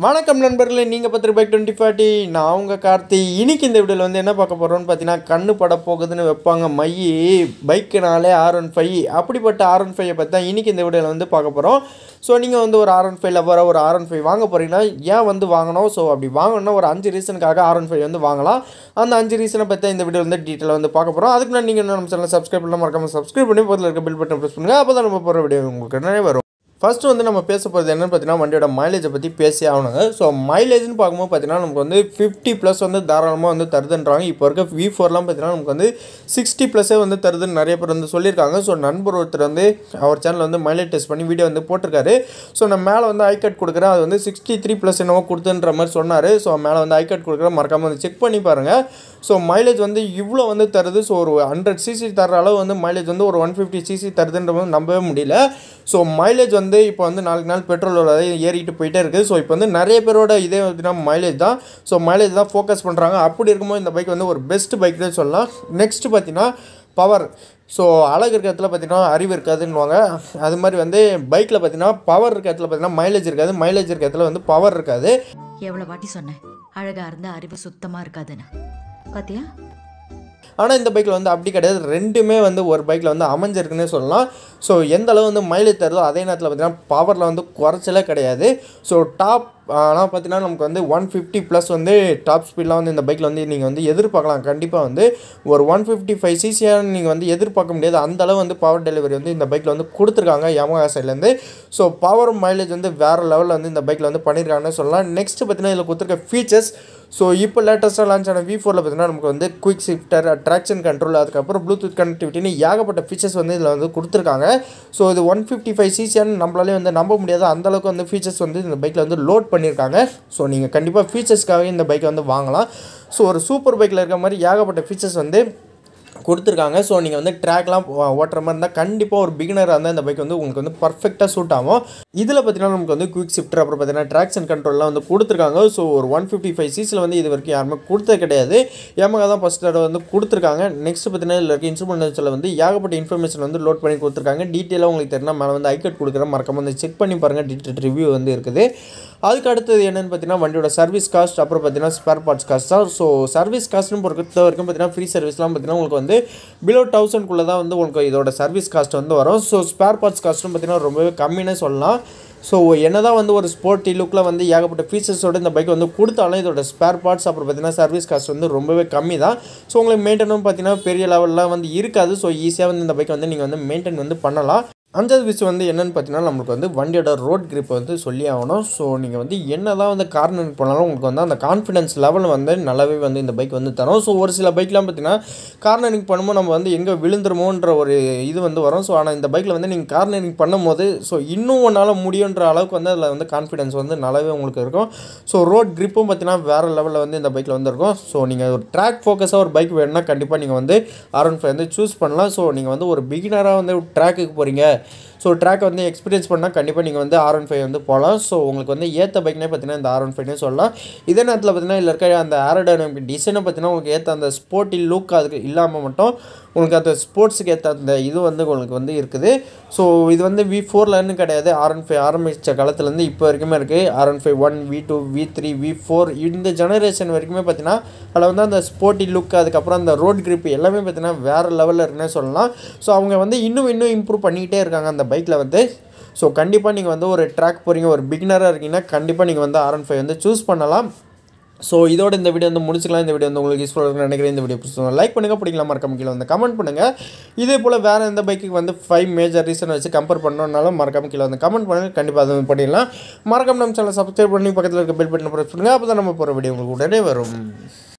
வணக்கம் நண்பர்களே நீங்கள் பத்து பைக் டுவெண்ட்டி ஃபார்ட்டி நான் உங்கள் கார்த்தி இன்னைக்கு இந்த வீடியோவில் வந்து என்ன பார்க்க போகிறோம்னு பார்த்தீங்கன்னா கண்ணு பட போகுதுன்னு வைப்பாங்க மையி பைக்குனாலே ஆர் ஒன் ஃபைவ் அப்படிப்பட்ட ஆர் ஒன் ஃபைவை பற்றி தான் இன்றைக்கி இந்த வீடியோவில் வந்து பார்க்க போகிறோம் ஸோ நீங்கள் வந்து ஒரு ஆர் ஒன் ஃபைவ்ல வர ஒரு ஆர் ஒன் ஃபைவ் வாங்க போகிறீங்கன்னா ஏன் வந்து வாங்கணும் ஸோ அப்படி வாங்கணும்னா ஒரு அஞ்சு ரீசனுக்காக ஆர் ஒன் ஃபைவ் வந்து வாங்கலாம் அந்த அஞ்சு ரீசனை பற்றி இந்த வீடியோ வந்து டீட்டெயிலாக வந்து பார்க்க போகிறோம் அதுக்கு நான் நீங்கள் நம்ம சேனல் சப்ஸ்கிரைப் பண்ணலாம் மறக்காம சப்ஸ்கிரைப் பண்ணி பக்கத்தில் இருக்க பில் பட்டன் ப்ரெஸ் பண்ணுங்கள் அப்போ தான் நம்ம போகிற வீடியோ உங்களுக்கு நிறைய வரும் ஃபர்ஸ்ட் வந்து நம்ம பேச போகிறது என்னன்னு பார்த்தீங்கன்னா வண்டியோட மைலேஜை பற்றி பேசி ஆகணுங்க ஸோ மைலேஜ்னு பார்க்கும்போது பார்த்தீங்கன்னா நமக்கு வந்து ஃபிஃப்டி ப்ளஸ் வந்து தாராளமாக வந்து தருதுன்றாங்க இப்போ இருக்க வி ஃபோர்லாம் பார்த்தீங்கன்னா நமக்கு வந்து சிக்ஸ்டி ப்ளஸ்ஸே வந்து தருதுன்னு நிறைய பேர் வந்து சொல்லியிருக்காங்க ஸோ நண்பர் ஒருத்தர் வந்து அவர் சேனல் வந்து மைலேஜ் டெஸ்ட் பண்ணி வீடியோ வந்து போட்டிருக்காரு ஸோ நான் மேலே வந்து ஐ கட் கொடுக்குறேன் அது வந்து சிக்ஸ்டி த்ரீ ப்ளஸ் என்னவோ கொடுத்துன்ற மாதிரி சொன்னார் ஸோ மேலே வந்து ஐ கட் கொடுக்குறேன் மறக்காமல் வந்து செக் பண்ணி பாருங்கள் ஸோ மைலேஜ் வந்து இவ்வளோ வந்து தருது ஸோ ஒரு ஹண்ட்ரட் சிசி தர அளவு வந்து மைலேஜ் வந்து ஒரு ஒன் ஃபிஃப்டி சிசி தருதுன்ற போது நம்பவே முடியல ஸோ மைலேஜ் வந்து இப்போ வந்து நாளுக்கு நாள் பெட்ரோல் விலை ஏறிட்டு போயிட்டே இருக்குது ஸோ இப்போ வந்து நிறைய பேரோட இதே பார்த்தீங்கன்னா மைலேஜ் தான் ஸோ மைலேஜ் தான் ஃபோக்கஸ் பண்ணுறாங்க அப்படி இருக்கும்போது இந்த பைக் வந்து ஒரு பெஸ்ட் பைக் தான் சொல்லலாம் நெக்ஸ்ட் பார்த்தீங்கன்னா பவர் ஸோ அழகு இருக்க இடத்துல பார்த்தீங்கன்னா அறிவு இருக்காதுன்னுவாங்க அது மாதிரி வந்து பைக்கில் பார்த்தீங்கன்னா பவர் இருக்க இடத்துல பார்த்தீங்கன்னா மைலேஜ் இருக்காது மைலேஜ் இருக்க இடத்துல வந்து பவர் இருக்காது எவ்வளவு வாட்டி சொன்னேன் அழகா இருந்தா அறிவு சுத்தமா இருக்காதுன்னு பாத்தியா ஆனால் இந்த பைக்கில் வந்து அப்படி கிடையாது ரெண்டுமே வந்து ஒரு பைக்கில் வந்து அமைஞ்சிருக்குன்னே சொல்லலாம் ஸோ எந்த அளவு வந்து மைலேஜ் தருதோ அதே நேரத்தில் பார்த்தீங்கன்னா பவரில் வந்து குறைச்சலே கிடையாது ஸோ டாப் ஆனால் பார்த்தீங்கன்னா நமக்கு வந்து ஒன் ஃபிஃப்டி ப்ளஸ் வந்து டாப் ஸ்பீட்லாம் வந்து இந்த பைக்கில் வந்து நீங்கள் வந்து எதிர்பார்க்கலாம் கண்டிப்பாக வந்து ஒரு ஒன் ஃபிஃப்டி ஃபைவ் சிசியாக நீங்கள் வந்து எதிர்பார்க்க முடியாது அந்த அளவு வந்து பவர் டெலிவரி வந்து இந்த பைக்கில் வந்து கொடுத்துருக்காங்க Yamaha சைட்லேருந்து ஸோ பவர் மைலேஜ் வந்து வேறு லெவலில் வந்து இந்த பைக்கில் வந்து பண்ணியிருக்காங்கன்னு சொல்லலாம் நெக்ஸ்ட் பார்த்தீங்கன்னா இதில் கொடுத்துருக்க ஃபீச்சர்ஸ் ஸோ இப்போ லேட்டஸ்ட்டாக லான்ச் ஆன வி ஃபோரில் பார்த்தீங்கன்னா நமக்கு வந்து குயிக் ஷிஃப்டர் ட்ராக்ஷன் கண்ட்ரோல் அதுக்கப்புறம் ப்ளூடூத் கனெக்டிவிட்டின்னு ஏகப்பட்ட ஃபீச்சர்ஸ் வந்து இதில் வந்து கொடுத்துருக்காங்க ஸோ இது ஒன் ஃபிஃப்டி ஃபைவ் சிசியான்னு நம்மளாலே வந்து நம்ப முடியாது அந்தளவுக்கு வந்து ஃபீச்சர்ஸ் வந்து இந்த பைக்கில் வந்து லோட் பண்ணியிருக்காங்க ஸோ நீங்கள் கண்டிப்பாக ஃபீச்சர்ஸ்க்காகவே இந்த பைக்கை வந்து வாங்கலாம் ஸோ ஒரு சூப்பர் பைக்கில் இருக்க மாதிரி ஏகப்பட்ட ஃபீச்சர்ஸ் வந்து கொடுத்துருக்காங்க ஸோ நீங்கள் வந்து ட்ராக்லாம் ஓட்டுற மாதிரி இருந்தால் கண்டிப்பாக ஒரு பிகினராக இருந்தால் இந்த பைக் வந்து உங்களுக்கு வந்து பர்ஃபெக்டாக சூட் ஆகும் இதில் பார்த்தீங்கன்னா நமக்கு வந்து குயிக் ஷிஃப்டர் அப்புறம் பார்த்தீங்கன்னா ட்ராக்ஷன் கண்ட்ரோல்லாம் வந்து கொடுத்துருக்காங்க ஸோ ஒரு ஒன் ஃபிஃப்டி ஃபைவ் சிசியில் வந்து இது வரைக்கும் யாருமே கொடுத்தது கிடையாது Yamaha தான் ஃபஸ்ட் தடவை வந்து கொடுத்துருக்காங்க நெக்ஸ்ட் பார்த்தீங்கன்னா இதில் இருக்க இன்ஸ்ட்ருமெண்ட்ஸில் வந்து ஏகப்பட்ட இன்ஃபர்மேஷன் வந்து லோட் பண்ணி கொடுத்துருக்காங்க டீட்டெயிலாக உங்களுக்கு தெரியும் மேலே வந்து ஐக்கட் கொடுக்குறேன் மறக்காம வந்து செக் பண்ணி பாருங்கள் டீட்டெயில் ரிவ்யூ வந்து இருக்குது அதுக்கு அடுத்தது என்னென்னு பார்த்தீங்கன்னா வண்டியோட சர்வீஸ் காஸ்ட் அப்புறம் பார்த்தீங்கன்னா ஸ்பேர் பார்ட்ஸ் காஸ்ட் தான் ஸோ சர்வீஸ் காஸ்ட்னு பொறுத்த வரைக்கும் பார்த்தீங்கன்னா ஃப்ரீ சர்வீஸ்லாம் பார்த்தீங்கன்னா உங்களுக்கு வந்து பிலோ தௌசண்ட்குள்ளே தான் வந்து உங்களுக்கு இதோட சர்வீஸ் காஸ்ட் வந்து வரும் ஸோ ஸ்பேர் பார்ட்ஸ் காஸ்ட்டும் பார்த்தீங்கன்னா ரொம்பவே கம்மினே சொல்லலாம் ஸோ என்னதான் வந்து ஒரு ஸ்போர்ட்டி லுக்கில் வந்து ஏகப்பட்ட ஃபீச்சர்ஸோட இந்த பைக் வந்து கொடுத்தாலும் இதோட ஸ்பேர் பார்ட்ஸ் அப்புறம் பார்த்தீங்கன்னா சர்வீஸ் காஸ்ட் வந்து ரொம்பவே கம்மி தான் ஸோ உங்களுக்கு மெயின்டெனும் பார்த்தீங்கன்னா பெரிய லெவல்லாம் வந்து இருக்காது ஸோ ஈஸியாக வந்து இந்த பைக் வந்து நீங்கள் வந்து மெயின்டைன் வந்து பண்ணலாம் அஞ்சாவது விஷயம் வந்து என்னென்னு பார்த்தீங்கன்னா நம்மளுக்கு வந்து வண்டியோட ரோட் grip வந்து சொல்லி ஆகணும் ஸோ நீங்கள் வந்து என்ன தான் வந்து கார்னர் பண்ணாலும் உங்களுக்கு வந்து அந்த கான்ஃபிடன்ஸ் லெவல் வந்து நல்லாவே வந்து இந்த பைக் வந்து தரும் ஸோ ஒரு சில பைக்லாம் பார்த்தீங்கன்னா கார்னரிங் பண்ணும்போது நம்ம வந்து எங்கே விழுந்துருமோன்ற ஒரு இது வந்து வரும் ஸோ ஆனால் இந்த பைக்கில் வந்து நீங்கள் கார்னரிங் பண்ணும்போது ஸோ இன்னும் உன்னால் முடியுன்ற அளவுக்கு வந்து அதில் வந்து கான்ஃபிடன்ஸ் வந்து நல்லாவே உங்களுக்கு இருக்கும் ஸோ ரோட் gripும் பார்த்தீங்கன்னா வேறு லெவலில் வந்து இந்த பைக்கில் வந்து இருக்கும் ஸோ நீங்கள் ஒரு ட்ராக் ஃபோக்கஸாக ஒரு பைக் வேணும்னா கண்டிப்பாக நீங்கள் வந்து ஆர் ஒன் ஃபைவ் வந்து சூஸ் பண்ணலாம் ஸோ நீங்கள் வந்து ஒரு பிகினராக வந்து ட்ராக்குக்கு போகிறீங்க ஸோ ட்ராக்கை வந்து எக்ஸ்பீரியன்ஸ் பண்ணால் கண்டிப்பாக நீங்கள் வந்து ஆர் ஒன் ஃபைவ் வந்து போகலாம் ஸோ உங்களுக்கு வந்து ஏற்ற பைக்னே பார்த்தீங்கன்னா இந்த ஆர் ஒன் ஃபைவ்னே சொல்லலாம் இதே நேரத்தில் பார்த்தீங்கன்னா இதில் இருக்க அந்த ஏரோடைனமிக் டிசைனை பார்த்தீங்கன்னா உங்களுக்கு ஏற்ற அந்த ஸ்போர்ட்டி லுக் அதுக்கு இல்லாமல் மட்டும் உங்களுக்கு அந்த ஸ்போர்ட்ஸுக்கு ஏற்ற அந்த இது வந்து உங்களுக்கு வந்து இருக்குது ஸோ இது வந்து வி ஃபோர்லன்னு கிடையாது ஆர் ஒன் ஃபைவ் ஆரம்பித்த காலத்துலேருந்து இப்போ வரைக்குமே இருக்குது R one five one V two V three V four இந்த ஜெனரேஷன் வரைக்குமே பார்த்தீங்கன்னா அதில் வந்து அந்த ஸ்போர்ட்டி லுக் அதுக்கப்புறம் அந்த ரோட் grip எல்லாமே பார்த்தீங்கன்னா வேறு லெவலில் இருக்குன்னே சொல்லலாம் ஸோ அவங்க வந்து இன்னும் இன்னும் இம்ப்ரூவ் பண்ணிக்கிட்டே இருக்காங்க அந்த பைக்கில் வந்து ஸோ கண்டிப்பாக நீங்கள் வந்து ஒரு ட்ராக் போகிறீங்க ஒரு பிகினராக இருக்கீங்கன்னா கண்டிப்பாக நீங்கள் வந்து ஆர் ஒன் ஃபைவ் வந்து சூஸ் பண்ணலாம் ஸோ இதோட இந்த வீடியோ வந்து முடிச்சுக்கலாம் இந்த வீடியோ வந்து உங்களுக்கு யூஸ்ஃபுல்லாக இருக்குன்னு நினைக்கிறேன் இந்த வீடியோ பிடிச்சிருந்தோம் லைக் பண்ணுங்கள் பிடிக்கலாம் மறக்காம கீழே வந்து கமெண்ட் பண்ணுங்கள் இதே போல் வேறு எந்த பைக்குக்கு வந்து ஃபைவ் மேஜர் ரீசன் வச்சு கம்பேர் பண்ணணுன்னாலும் மறக்காம கீழே வந்து கமெண்ட் பண்ணுங்கள் கண்டிப்பாக அது வந்து பண்ணிடலாம் மறக்காம நம்ம சேனல் சப்ஸ்கிரைப் பண்ணி பக்கத்தில் இருக்க பெல் பட்டன் ப்ரெஸ் பண்ணுங்கள் அப்போ தான் நம்ம போகிற வீடியோ உங்களுக்கு உடனே வரும்